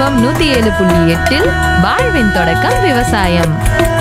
FM நூத்தி ஏழு புள்ளி எட்டில் வாழ்வின் தொடக்கம் விவசாயம்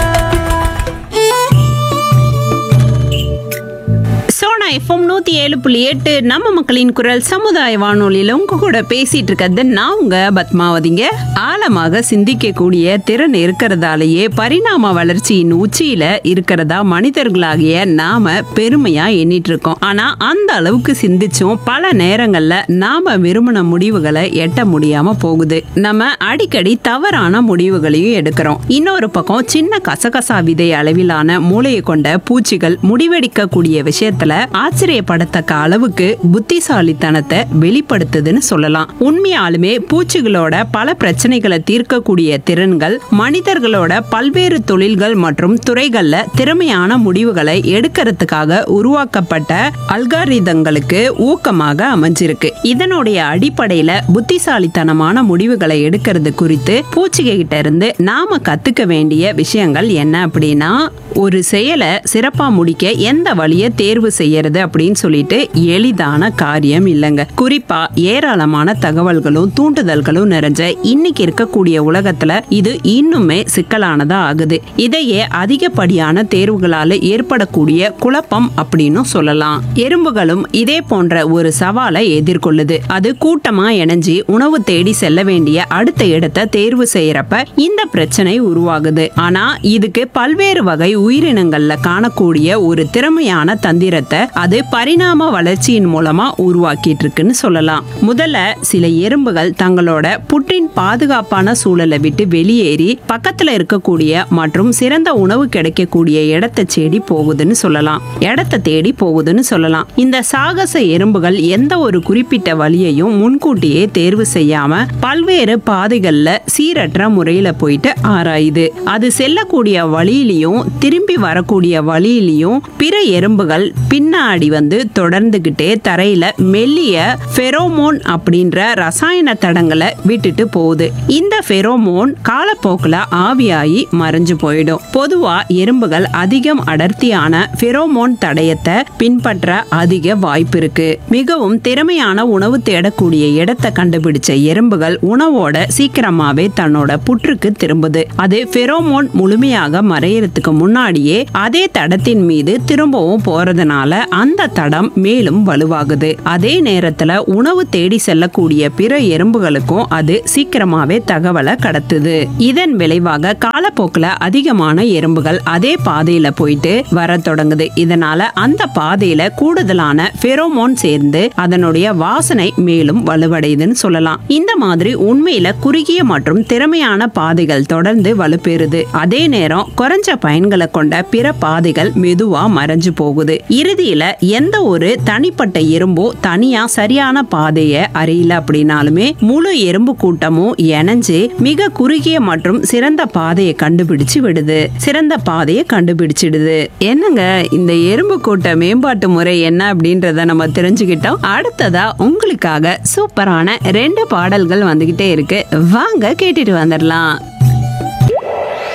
சோனா எஃப்எம் நூற்றி ஏழு புள்ளி எட்டு நம்ம மக்களின் குரல் சமுதாய வானொலியில் உங்க கூட பேசிட்டு இருக்கிறது நான் உங்க பத்மாவதிங்க ஆழமாக சிந்திக்கக்கூடிய திறன் இருக்கிறதாலேயே பரிணாம வளர்ச்சியின் உச்சியில இருக்கிறதா மனிதர்களாகிய நாம பெருமையா எண்ணிட்டு இருக்கோம் ஆனா அந்த அளவுக்கு சிந்திச்சும் பல நேரங்கள்ல நாம விரும்பின முடிவுகளை எட்ட முடியாம போகுது நம்ம அடிக்கடி தவறான முடிவுகளையும் எடுக்கிறோம் இன்னொரு பக்கம் சின்ன கசகசா விதை அளவிலான மூளையை கொண்ட பூச்சிகள் முடிவெடிக்கக்கூடிய விஷயத்துல ஆச்சரியப்படத்தக்க அளவுக்கு புத்திசாலித்தனத்தை வெளிப்படுத்துதுன்னு சொல்லலாம் உண்மையாலுமே பூச்சிகளோட பல பிரச்சனைகளை தீர்க்கக்கூடிய திறன்கள் மனிதர்களோட பல்வேறு தொழில்கள் மற்றும் துறைகள்ல திறமையான முடிவுகளை எடுக்கிறதுக்காக உருவாக்கப்பட்ட அல்காரிதங்களுக்கு ஊக்கமாக அமைஞ்சிருக்கு இதனுடைய அடிப்படையில புத்திசாலித்தனமான முடிவுகளை எடுக்கிறது குறித்து பூச்சிக கிட்ட இருந்து நாம கத்துக்க வேண்டிய விஷயங்கள் என்ன அப்படின்னா ஒரு செயலை சிறப்பா முடிக்க எந்த வழியை தேர்வு செய்யறது அப்படின்னு சொல்லிட்டு எளிதான காரியம் இல்லைங்க குறிப்பா ஏராளமான தகவல்களும் தூண்டுதல்களும் நிறைஞ்ச இன்னைக்கு இருக்கக்கூடிய உலகத்துல இது இன்னுமே சிக்கலானதா ஆகுது இதையே அதிகப்படியான தேர்வுகளால ஏற்படக்கூடிய குழப்பம் அப்படின்னு சொல்லலாம் எறும்புகளும் இதே போன்ற ஒரு சவாலை எதிர்கொள்ளுது அது கூட்டமா இணைஞ்சு உணவு தேடி செல்ல வேண்டிய அடுத்த இடத்தை தேர்வு செய்யறப்ப இந்த பிரச்சனை உருவாகுது ஆனா இதுக்கு பல்வேறு வகை உயிரினங்கள்ல காணக்கூடிய ஒரு திறமையான தந்திரத்தை அது பரிணாம வளர்ச்சியின் மூலமா உருவாக்கிட்டு இருக்குன்னு சொல்லலாம் முதல்ல சில எறும்புகள் தங்களோட புற்றின் பாதுகாப்பான சூழலை விட்டு வெளியேறி பக்கத்துல இருக்கக்கூடிய மற்றும் சிறந்த உணவு கிடைக்கக்கூடிய இடத்தை தேடி போகுதுன்னு சொல்லலாம் இடத்தை தேடி போகுதுன்னு சொல்லலாம் இந்த சாகச எறும்புகள் எந்த ஒரு குறிப்பிட்ட வழியையும் முன்கூட்டியே தேர்வு செய்யாம பல்வேறு பாதைகள்ல சீரற்ற முறையில போயிட்டு ஆராயுது அது செல்லக்கூடிய வழியிலையும் திரும்பி வரக்கூடிய வழியிலையும் பிற எறும்புகள் பின்னாடி வந்து தொடர்ந்துகிட்டே தரையில மெல்லிய ஃபெரோமோன் அப்படின்ற ரசாயன தடங்களை விட்டுட்டு போகுது இந்த ஃபெரோமோன் காலப்போக்கில் ஆவியாகி மறைஞ்சு போயிடும் பொதுவா எறும்புகள் அதிகம் அடர்த்தியான ஃபெரோமோன் தடயத்தை பின்பற்ற அதிக வாய்ப்பு இருக்கு மிகவும் திறமையான உணவு தேடக்கூடிய இடத்தை கண்டுபிடிச்ச எறும்புகள் உணவோட சீக்கிரமாவே தன்னோட புற்றுக்கு திரும்புது அது ஃபெரோமோன் முழுமையாக மறையறதுக்கு முன்னாடியே அதே தடத்தின் மீது திரும்பவும் போறதுனால அந்த தடம் மேலும் வலுவாகுது அதே நேரத்துல உணவு தேடி செல்லக்கூடிய பிற எறும்புகளுக்கும் அது சீக்கிரமாவே தகவலை கடத்துது இதன் விளைவாக காலப்போக்கில் அதிகமான எறும்புகள் அதே பாதையில போயிட்டு வர தொடங்குது இதனால அந்த பாதையில கூடுதலான ஃபெரோமோன் சேர்ந்து அதனுடைய வாசனை மேலும் வலுவடையுதுன்னு சொல்லலாம் இந்த மாதிரி உண்மையில குறுகிய மற்றும் திறமையான பாதைகள் தொடர்ந்து வலுப்பெறுது அதே நேரம் குறைஞ்ச பயன்களை கொண்ட பிற பாதைகள் மெதுவா மறைஞ்சு போகுது இறுதியில எந்த ஒரு தனிப்பட்ட எறும்போ தனியா சரியான பாதையை அறியல அப்படின்னாலுமே முழு எறும்பு கூட்டமும் இணைஞ்சு மிக குறுகிய மற்றும் சிறந்த பாதையை கண்டுபிடிச்சு விடுது சிறந்த பாதையை கண்டுபிடிச்சிடுது என்னங்க இந்த எறும்பு கூட்ட மேம்பாட்டு முறை என்ன அப்படின்றத நம்ம தெரிஞ்சுக்கிட்டோம் அடுத்ததா உங்களுக்காக சூப்பரான ரெண்டு பாடல்கள் வந்துகிட்டே இருக்கு வாங்க கேட்டுட்டு வந்துடலாம்